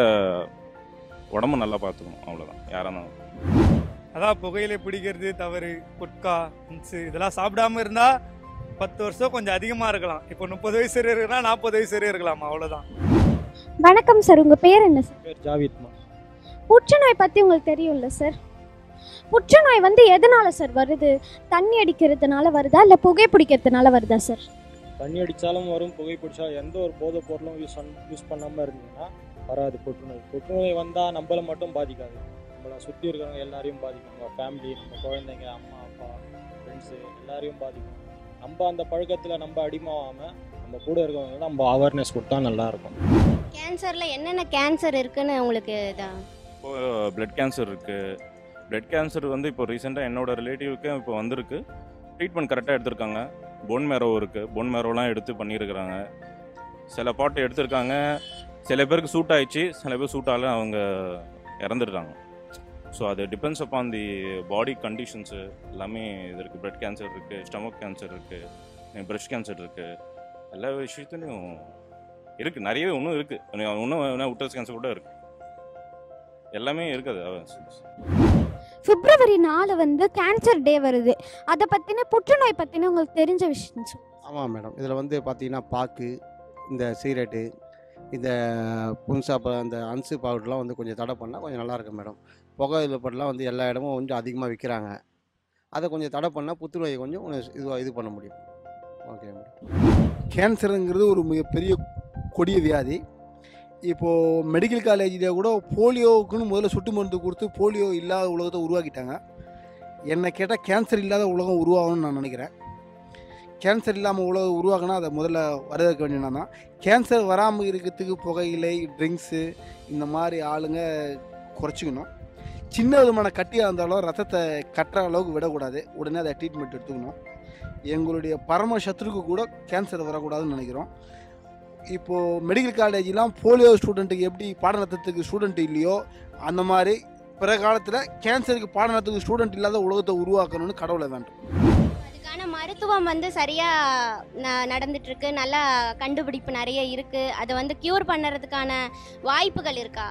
உடம்ப நல்லா பார்த்துக்கணும் அவ்வளோதான் யாராக இருந்தாலும் அதான் புகையிலை பிடிக்கிறது தவறு குட்கா இன்சு இதெல்லாம் சாப்பிடாம இருந்தா பத்து வருஷம் கொஞ்சம் அதிகமா இருக்கலாம் இப்போ முப்பது வயசு வரை இருக்குன்னா நாற்பது வயசு வரை இருக்கலாம் அவ்வளவுதான் வணக்கம் சார் உங்கள் பேர் என்ன சார் பேர் ஜாவித்மா புற்றுநோய் பற்றி உங்களுக்கு தெரியும்ல சார் புற்றுநோய் வந்து எதனால சார் வருது தண்ணி அடிக்கிறதுனால வருதா இல்லை புகை பிடிக்கிறதுனால வருதா சார் தண்ணி அடித்தாலும் வரும் புகை பிடிச்சா எந்த ஒரு போதைப் பொருளும் யூஸ் யூஸ் பண்ணாமல் இருந்தீங்கன்னா வராது புற்றுநோய் புற்றுநோய் வந்தால் நம்மளை மட்டும் பாதிக்காது நம்மளை சுற்றி இருக்கிறவங்க எல்லாரையும் பாதிக்கும் நம்ம ஃபேமிலி நம்ம குழந்தைங்க அம்மா அப்பா ஃப்ரெண்ட்ஸு எல்லாரையும் பாதிக்கும் நம்ம அந்த பழக்கத்தில் நம்ம அடிமாவாமல் நம்ம கூட இருக்கவங்க நம்ம அவேர்னஸ் கொடுத்தா நல்லாயிருக்கும் கேன்சர்ல என்னென்ன கேன்சர் இருக்குன்னு உங்களுக்கு இதான் இப்போ பிளட் கேன்சர் இருக்குது பிளட் கேன்சர் வந்து இப்போ ரீசெண்டாக என்னோட ரிலேட்டிவ்க்கு இப்போ வந்திருக்கு ட்ரீட்மெண்ட் கரெக்டாக எடுத்திருக்காங்க போன் மேரோ இருக்குது போன் மேரோலாம் எடுத்து பண்ணியிருக்கிறாங்க சில பாட்டு எடுத்திருக்காங்க சில பேருக்கு சூட் ஆயிடுச்சு சில பேர் சூட் ஆகல அவங்க இறந்துருக்காங்க ஸோ அது depends upon the body conditions எல்லாமே இது இருக்குது பிளட் கேன்சர் இருக்குது ஸ்டமக் கேன்சர் இருக்குது பிரஸ்ட் கேன்சர் இருக்குது எல்லா விஷயத்துலையும் இருக்குது நிறையவே இன்னும் இருக்குது இன்னும் உட்டஸ் கேன்சர் கூட இருக்குது எல்லாமே இருக்குது awareness. பிப்ரவரி நாலு வந்து கேன்சர் டே வருது அதை பற்றின புற்றுநோய் பற்றின உங்களுக்கு தெரிஞ்ச விஷயம் சார் ஆமாம் மேடம் இதில் வந்து பார்த்தீங்கன்னா பாக்கு இந்த சிகரெட்டு இந்த புன்சா ப அந்த அன்சு பவுடர்லாம் வந்து கொஞ்சம் தடை பண்ணால் கொஞ்சம் நல்லாயிருக்கும் மேடம் புகை பொருள்லாம் வந்து எல்லா இடமும் கொஞ்சம் அதிகமாக விற்கிறாங்க அதை கொஞ்சம் தடை பண்ணால் புத்துநோயை கொஞ்சம் இதுவாக இது பண்ண முடியும் ஓகே மேடம் கேன்சருங்கிறது ஒரு மிகப்பெரிய கொடிய வியாதி இப்போது மெடிக்கல் காலேஜில் கூட போலியோவுக்குன்னு முதல்ல சொட்டு மருந்து கொடுத்து போலியோ இல்லாத உலகத்தை உருவாக்கிட்டாங்க என்னை கேட்டால் கேன்சர் இல்லாத உலகம் உருவாகணும்னு நான் நினைக்கிறேன் கேன்சர் இல்லாமல் உலகம் உருவாக்கினா அதை முதல்ல வரவேற்க வேண்டியது தான் கேன்சர் வராமல் இருக்கிறதுக்கு புகையிலை ட்ரிங்க்ஸு இந்த மாதிரி ஆளுங்க குறைச்சிக்கணும் சின்ன விதமான கட்டியாக இருந்தாலும் ரத்தத்தை கட்டுற அளவுக்கு விடக்கூடாது உடனே அதை ட்ரீட்மெண்ட் எடுத்துக்கணும் எங்களுடைய பரம சத்ருக்கு கூட கேன்சர் வரக்கூடாதுன்னு நினைக்கிறோம் இப்போது மெடிக்கல் காலேஜெலாம் போலியோ ஸ்டூடெண்ட்டுக்கு எப்படி பாடம் நடத்துறதுக்கு ஸ்டூடெண்ட் இல்லையோ அந்த மாதிரி பிற காலத்தில் கேன்சருக்கு பாடம் நடத்துக்கு ஸ்டூடெண்ட் இல்லாத உலகத்தை உருவாக்கணும்னு கடவுளை வேண்டும் அதுக்கான மருத்துவம் வந்து சரியா ந- நடந்துட்டு இருக்கு நல்லா கண்டுபிடிப்பு நிறைய இருக்கு அதை வந்து கியூர் பண்ணுறதுக்கான வாய்ப்புகள் இருக்கா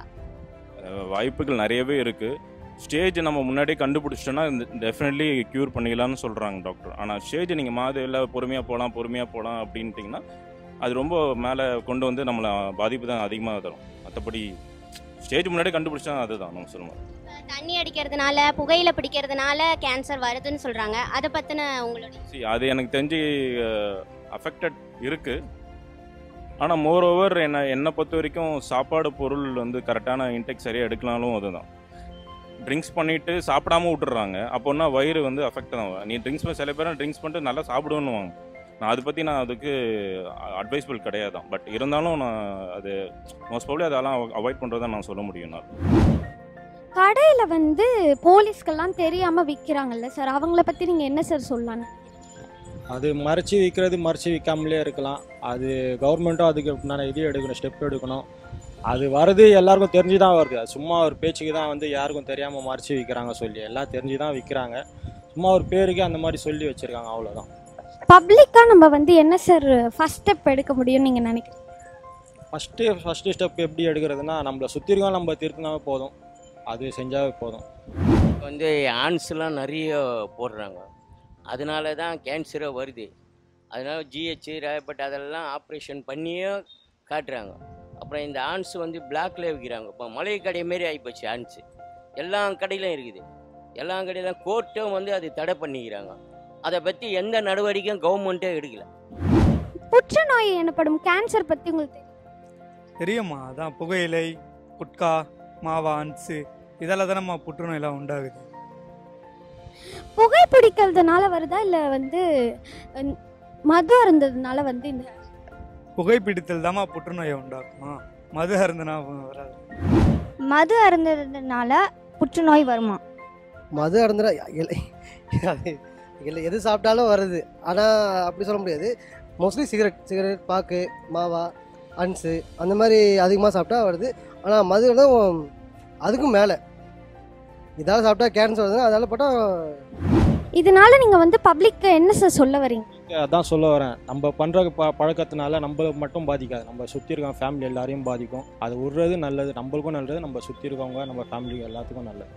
அஹ் வாய்ப்புகள் நிறையவே இருக்குது ஸ்டேஜ் நம்ம முன்னாடியே கண்டுபிடிச்சிட்டோன்னா டெஃபினெட்லி க்யூர் பண்ணிக்கலாம்னு சொல்கிறாங்க டாக்டர் ஆனால் ஸ்டேஜ் நீங்கள் மாதிரி பொறுமையாக போகலாம் பொறுமையாக போகலாம் அப்படின்ட்டிங்கன்னா அது ரொம்ப மேலே கொண்டு வந்து நம்மளை பாதிப்பு தான் அதிகமாக தரும் மற்றபடி ஸ்டேஜ் முன்னாடி கண்டுபிடிச்சா அதுதான் நம்ம சொல்லுவோம் தண்ணி அடிக்கிறதுனால புகையில பிடிக்கிறதுனால கேன்சர் வருதுன்னு சொல்றாங்க அதை பத்தின உங்களுடைய See, அது எனக்கு தெரிஞ்சு அஃபெக்டட் இருக்குது ஆனால் மோர் ஓவர் என்ன என்னை பொறுத்த வரைக்கும் சாப்பாடு பொருள் வந்து கரெக்டான இன்டெக் சரியாக எடுக்கலாலும் அதுதான் ட்ரிங்க்ஸ் பண்ணிட்டு சாப்பிடாம விட்டுறாங்க அப்போன்னா வயிறு வந்து அஃபெக்ட் தான் ஆகும். நீ ட்ரிங்க்ஸ் சில பேர் ட்ரிங்க்ஸ் பண்ணிட்டு நல்லா சாப்பிடுவேன்னுவாங்க நான் அதை பற்றி நான் அதுக்கு அட்வைஸ்பிள் கிடையாது தான் பட் இருந்தாலும் நான் அது மோஸ்ட் ப்ராப்ளி அதெல்லாம் அவாய்ட் பண்ணுறதை நான் சொல்ல முடியும் நான் கடையில் வந்து போலீஸ்க்கெல்லாம் தெரியாமல் விற்கிறாங்கல்ல சார் அவங்கள பற்றி நீங்கள் என்ன சார் சொல்லலாம் அது மறைச்சி விற்கிறது மறைச்சி விற்காமலே இருக்கலாம் அது கவர்மெண்ட்டும் அதுக்கு உண்டான இது எடுக்கணும் ஸ்டெப் எடுக்கணும் அது வருது எல்லாருக்கும் தெரிஞ்சு தான் வருது அது சும்மா ஒரு பேச்சுக்கு தான் வந்து யாருக்கும் தெரியாமல் மறைச்சி விற்கிறாங்க சொல்லி எல்லாம் தெரிஞ்சு தான் விற்கிறாங்க சும்மா ஒரு பேருக்கு அந்த மாதிரி சொல்லி வச்சுருக்காங்க அவ்வளோதான் பப்ளிக்காக நம்ம வந்து என்ன சார் ஃபஸ்ட் ஸ்டெப் எடுக்க முடியும்னு நீங்கள் நினைக்கிறீங்க ஃபஸ்ட்டு ஃபஸ்ட்டு ஸ்டெப் எப்படி எடுக்கிறதுனா நம்மளை சுற்றி இருக்கோம் நம்ம திருத்தினாவே போதும் அது செஞ்சாவே போதும் வந்து ஆன்ஸ்லாம் நிறைய போடுறாங்க அதனால தான் கேன்சரே வருது அதனால ஜிஹெச் ராயப்பட் அதெல்லாம் ஆப்ரேஷன் பண்ணியே காட்டுறாங்க அப்புறம் இந்த ஆன்ஸ் வந்து பிளாக்ல விற்கிறாங்க இப்போ மளிகை கடை மாரி ஆகிப்போச்சு ஆன்ஸு எல்லா கடையிலும் இருக்குது எல்லா கடையிலும் கோர்ட்டும் வந்து அது தடை பண்ணிக்கிறாங்க அதை பற்றி எந்த நடவடிக்கையும் கவர்மெண்ட்டே எடுக்கல புற்றுநோய் எனப்படும் கேன்சர் பற்றி உங்களுக்கு தெரியும் தெரியுமா அதான் புகையிலை குட்கா மாவா அன்சு இதெல்லாம் தானேம்மா புற்றுநோயெல்லாம் உண்டாகுது புகை பிடிக்கிறதுனால வருதா இல்லை வந்து அஹ், மது அருந்ததுனால வந்து இந்த புகைப்பிடித்தல் தாம்மா புற்றுநோயை உண்டாக்குமா மது அருந்தினா வராது மது அருந்ததுனால புற்றுநோய் வருமா மது அருந்துற இல்லை எது சாப்பிட்டாலும் வருது ஆனால் அப்படி சொல்ல முடியாது மோஸ்ட்லி சிகரெட் சிகரெட் பாக்கு மாவா அன்ஸு அந்த மாதிரி அதிகமாக சாப்பிட்டா வருது ஆனால் மது வந்து அதுக்கும் மேலே இதால் சாப்பிட்டா கேன்சர் வருதுன்னா அதால் போட்டால் இதனால நீங்கள் வந்து பப்ளிக்கு என்ன சார் சொல்ல வரீங்க அதான் சொல்ல வரேன் நம்ம பண்ணுற ப பழக்கத்தினால நம்மள மட்டும் பாதிக்காது நம்ம சுற்றி இருக்க ஃபேமிலி எல்லாரையும் பாதிக்கும் அது விடுறது நல்லது நம்மளுக்கும் நல்லது நம்ம சுற்றி இருக்கவங்க நம்ம ஃபேமிலி எல்லாத்துக்கும் நல்லது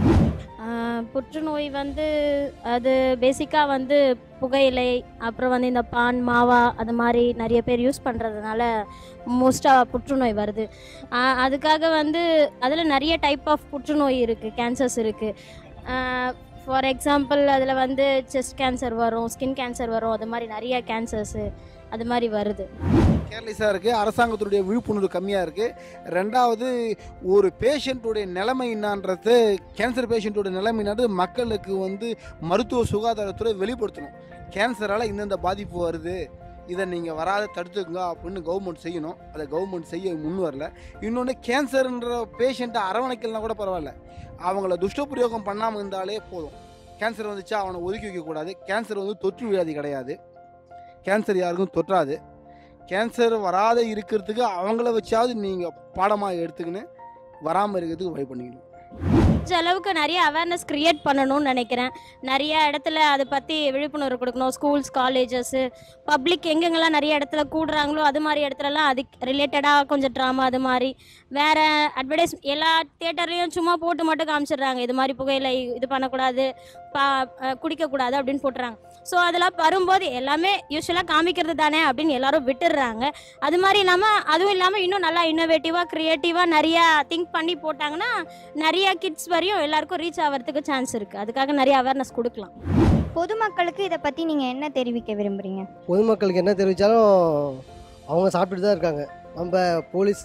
ஆஹ் புற்றுநோய் வந்து அது பேசிக்காக வந்து புகையிலை அப்புறம் வந்து இந்த பான் மாவா அது மாதிரி நிறைய பேர் யூஸ் பண்ணுறதுனால மோஸ்ட்டாக புற்றுநோய் வருது ஆஹ் அதுக்காக வந்து அதில் நிறைய டைப் ஆஃப் புற்றுநோய் இருக்குது கேன்சர்ஸ் இருக்குது ஃபார் எக்ஸாம்பிள் அதில் வந்து செஸ்ட் கேன்சர் வரும் ஸ்கின் கேன்சர் வரும் அது மாதிரி நிறைய கேன்சர்ஸு அது மாதிரி வருது கேர்லெஸ்ஸாக இருக்குது அரசாங்கத்தினுடைய விழிப்புணர்வு கம்மியாக இருக்குது ரெண்டாவது ஒரு பேஷண்ட்டுடைய நிலைமை என்னான்றது கேன்சர் பேஷண்ட்டோட நிலைமை என்னன்றது மக்களுக்கு வந்து மருத்துவ சுகாதாரத்துறை வெளிப்படுத்தணும் கேன்சரால் இந்தந்த பாதிப்பு வருது இதை நீங்கள் வராத தடுத்துக்குங்க அப்படின்னு கவர்மெண்ட் செய்யணும் அதை கவர்மெண்ட் செய்ய முன் வரல இன்னொன்று கேன்சர்ன்ற பேஷண்ட்டை அரவணைக்கலனா கூட பரவாயில்ல அவங்கள துஷ்டப்பிரயோகம் பண்ணாமல் இருந்தாலே போதும் கேன்சர் வந்துச்சா அவனை ஒதுக்கி வைக்கக்கூடாது கேன்சர் வந்து தொற்று வியாதி கிடையாது கேன்சர் யாருக்கும் தொற்றாது கேன்சர் வராத இருக்கிறதுக்கு அவங்கள வச்சாவது நீங்கள் பாடமாக எடுத்துக்கின்னு வராமல் இருக்கிறதுக்கு வழி பண்ணிக்கணும் முடிஞ்ச அளவுக்கு நிறைய அவேர்னஸ் க்ரியேட் பண்ணணும்னு நினைக்கிறேன் நிறைய இடத்துல அதை பற்றி விழிப்புணர்வு கொடுக்கணும் ஸ்கூல்ஸ் காலேஜஸ்ஸு பப்ளிக் எங்கெங்கெல்லாம் நிறைய இடத்துல கூடுறாங்களோ அது மாதிரி இடத்துலலாம் அதுக்கு ரிலேட்டடாக கொஞ்சம் ட்ராமா அது மாதிரி வேறு அட்வர்டைஸ் எல்லா தேட்டர்லேயும் சும்மா போட்டு மட்டும் காமிச்சிடுறாங்க இது மாதிரி புகையிலை இது பண்ணக்கூடாது பா அஹ் குடிக்கக்கூடாது அப்படின்னு போட்டுறாங்க ஸோ அதெல்லாம் வரும்போது எல்லாமே யூஸ்வலாக காமிக்கிறது தானே அப்படின்னு எல்லாரும் விட்டுடுறாங்க அது மாதிரி இல்லாமல் அதுவும் இல்லாமல் இன்னும் நல்லா இன்னோவேட்டிவாக க்ரியேட்டிவாக நிறையா திங்க் பண்ணி போட்டாங்கன்னா நிறைய கிட்ஸ் வரையும் எல்லாருக்கும் ரீச் ஆகிறதுக்கு சான்ஸ் இருக்குது அதுக்காக நிறைய அவேர்னஸ் கொடுக்கலாம் பொதுமக்களுக்கு இதை பற்றி நீங்கள் என்ன தெரிவிக்க விரும்புகிறீங்க பொதுமக்களுக்கு என்ன தெரிவித்தாலும் அவங்க சாப்பிட்டுட்டு தான் இருக்காங்க நம்ம போலீஸ்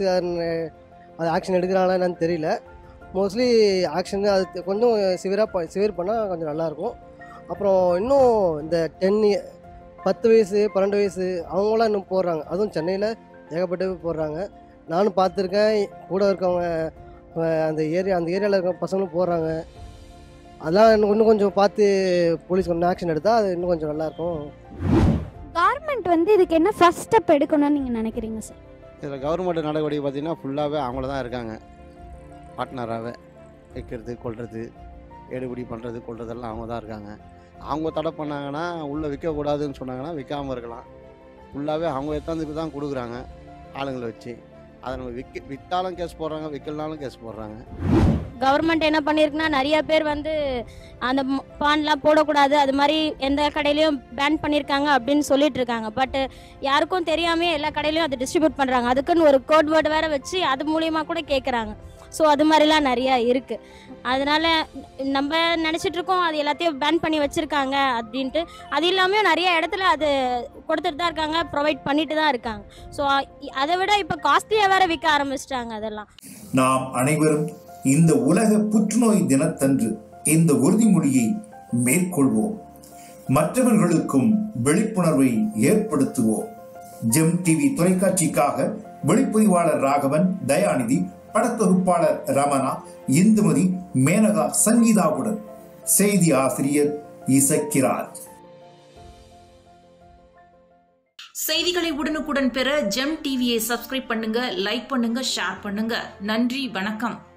அது ஆக்ஷன் எடுக்கிறாங்களா என்னன்னு தெரியல மோஸ்ட்லி ஆக்ஷன் அது கொஞ்சம் சிவியராக சிவியர் பண்ணால் கொஞ்சம் நல்லாயிருக்கும் அப்புறம் இன்னும் இந்த டென் பத்து வயசு பன்னெண்டு வயசு அவங்களாம் இன்னும் போடுறாங்க அதுவும் சென்னையில் ஏகப்பட்ட பேர் போடுறாங்க நானும் பார்த்துருக்கேன் கூட இருக்கவங்க அஹ் அந்த ஏரியா அந்த ஏரியாவில் இருக்க பசங்களும் போடுறாங்க அதெல்லாம் இன்னும் இன்னும் கொஞ்சம் பார்த்து போலீஸ் கொஞ்சம் ஆக்ஷன் எடுத்தால் அது இன்னும் கொஞ்சம் நல்லாயிருக்கும் கவர்மெண்ட் வந்து இதுக்கு என்ன ஃபர்ஸ்ட் ஸ்டெப் எடுக்கணும்னு நீங்கள் நினைக்கிறீங்க சார் இதில் கவர்மெண்ட் நடவடிக்கை பார்த்தீங்கன்னா ஃபுல்லாகவே அவங்கள தான் இருக்காங்க பார்ட்னராகவே வைக்கிறது கொள்வது எடுபடி பண்ணுறது கொள்றதெல்லாம் அவங்க தான் இருக்காங்க அவங்க தடை பண்ணாங்கன்னா உள்ளே விற்கக்கூடாதுன்னு சொன்னாங்கன்னா விற்காமல் இருக்கலாம் ஃபுல்லாகவே அவங்க எத்தாந்துக்கு தான் கொடுக்குறாங்க ஆளுங்களை வச்சு அதை நம்ம விற்க விற்றாலும் கேஸ் போடுறாங்க விற்கலனாலும் கேஸ் போடுறாங்க கவர்மெண்ட் என்ன பண்ணியிருக்குன்னா நிறைய பேர் வந்து அந்த ம- பான்லாம் போடக்கூடாது அது மாதிரி எந்த கடையிலையும் பேன் பண்ணியிருக்காங்க அப்படின்னு சொல்லிட்டு இருக்காங்க பட் யாருக்கும் தெரியாமே எல்லா கடையிலையும் அதை டிஸ்ட்ரிபியூட் பண்ணுறாங்க அதுக்குன்னு ஒரு கோட் வேர்டு வேற வச்சு அது மூலியமாக கூட கேட்குறாங்க ஸோ அது மாதிரிலாம் நிறையா இருக்குது அதனால நம்ம நினச்சிட்டு இருக்கோம் அது எல்லாத்தையும் பேன் பண்ணி வச்சுருக்காங்க அப்படின்ட்டு அது இல்லாமல் நிறைய இடத்துல அது கொடுத்துட்டு தான் இருக்காங்க ப்ரொவைட் பண்ணிட்டு தான் இருக்காங்க ஸோ அதை விட இப்போ காஸ்ட்லியாக வேற விற்க ஆரம்பிச்சிட்டாங்க அதெல்லாம் நாம் அனைவரும் இந்த உலக புற்றுநோய் தினத்தன்று இந்த உறுதிமொழியை மேற்கொள்வோம் மற்றவர்களுக்கும் விழிப்புணர்வை ஏற்படுத்துவோம் ஜெம் டிவி தொலைக்காட்சிக்காக ஒளிப்பதிவாளர் ராகவன் தயாநிதி படத்தொகுப்பாளர் ரமணா இந்துமதி மேனகா சங்கீதாவுடன் செய்தி ஆசிரியர் இசக்கிராஜ் செய்திகளை உடனுக்குடன் பெற ஜெம் டிவியை சப்ஸ்கிரைப் பண்ணுங்க லைக் பண்ணுங்க ஷேர் பண்ணுங்க நன்றி வணக்கம்